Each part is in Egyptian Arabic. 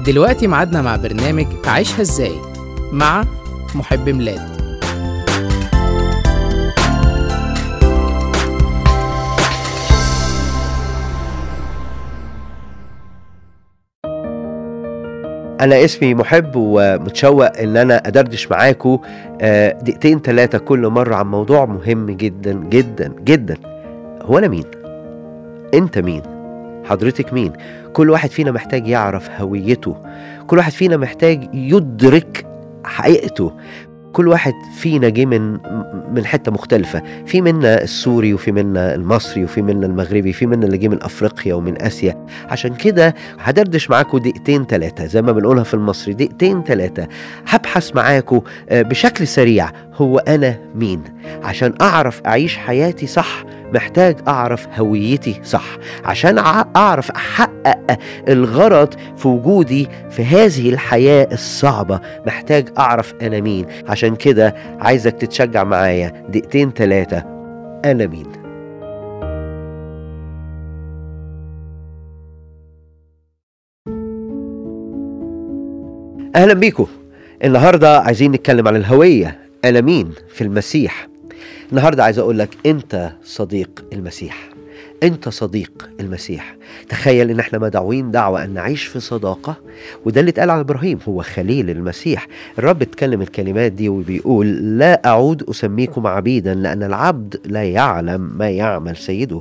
دلوقتي ميعادنا مع برنامج عيشها ازاي مع محب ميلاد انا اسمي محب ومتشوق ان انا ادردش معاكم آه، دقيقتين ثلاثه كل مره عن موضوع مهم جدا جدا جدا هو انا مين انت مين حضرتك مين كل واحد فينا محتاج يعرف هويته كل واحد فينا محتاج يدرك حقيقته كل واحد فينا جه من من حته مختلفه في منا السوري وفي منا المصري وفي منا المغربي في منا اللي جه من افريقيا ومن اسيا عشان كده هدردش معاكم دقيقتين ثلاثه زي ما بنقولها في المصري دقيقتين ثلاثه هبحث معاكم آه، بشكل سريع هو انا مين عشان اعرف اعيش حياتي صح محتاج اعرف هويتي صح عشان أع- اعرف احقق الغرض في وجودي في هذه الحياه الصعبه محتاج اعرف انا مين عشان كده عايزك تتشجع معايا دقيقتين ثلاثه انا مين اهلا بيكم النهارده عايزين نتكلم عن الهويه انا مين في المسيح النهارده عايز اقول لك انت صديق المسيح انت صديق المسيح تخيل ان احنا مدعوين دعوه ان نعيش في صداقه وده اللي اتقال عن ابراهيم هو خليل المسيح الرب اتكلم الكلمات دي وبيقول لا اعود اسميكم عبيدا لان العبد لا يعلم ما يعمل سيده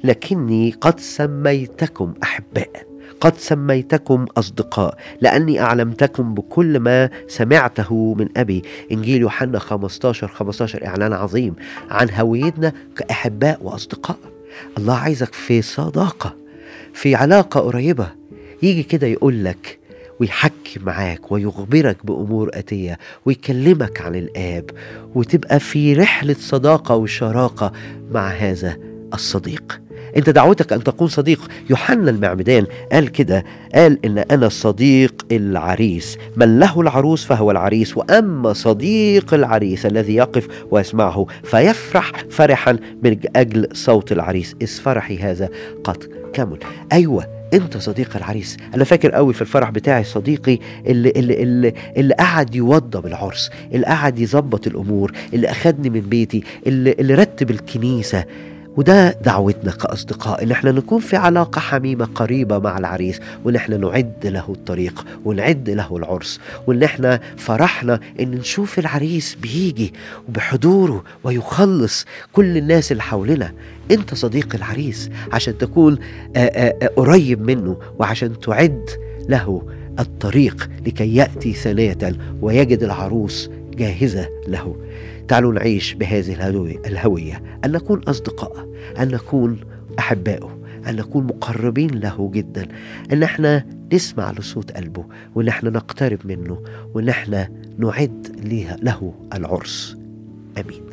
لكني قد سميتكم احباء قد سميتكم اصدقاء لاني اعلمتكم بكل ما سمعته من ابي انجيل يوحنا 15 15 اعلان عظيم عن هويتنا كاحباء واصدقاء الله عايزك في صداقه في علاقه قريبه يجي كده يقول لك ويحكي معاك ويخبرك بامور اتيه ويكلمك عن الاب وتبقى في رحله صداقه وشراكه مع هذا الصديق انت دعوتك ان تكون صديق يوحنا المعمدان قال كده قال ان انا صديق العريس من له العروس فهو العريس واما صديق العريس الذي يقف ويسمعه فيفرح فرحا من اجل صوت العريس اذ فرحي هذا قد كمل ايوه انت صديق العريس انا فاكر قوي في الفرح بتاعي صديقي اللي اللي اللي, اللي قعد يوضب العرس اللي قعد يظبط الامور اللي اخدني من بيتي اللي, اللي رتب الكنيسه وده دعوتنا كأصدقاء إن احنا نكون في علاقة حميمة قريبة مع العريس وإن احنا نعد له الطريق ونعد له العرس وإن احنا فرحنا إن نشوف العريس بيجي وبحضوره ويخلص كل الناس اللي حولنا أنت صديق العريس عشان تكون آآ آآ قريب منه وعشان تعد له الطريق لكي يأتي ثانية ويجد العروس جاهزة له تعالوا نعيش بهذه الهوية, الهوية أن نكون أصدقاء أن نكون أحبائه أن نكون مقربين له جدا أن احنا نسمع لصوت قلبه وأن احنا نقترب منه وأن احنا نعد ليها له العرس آمين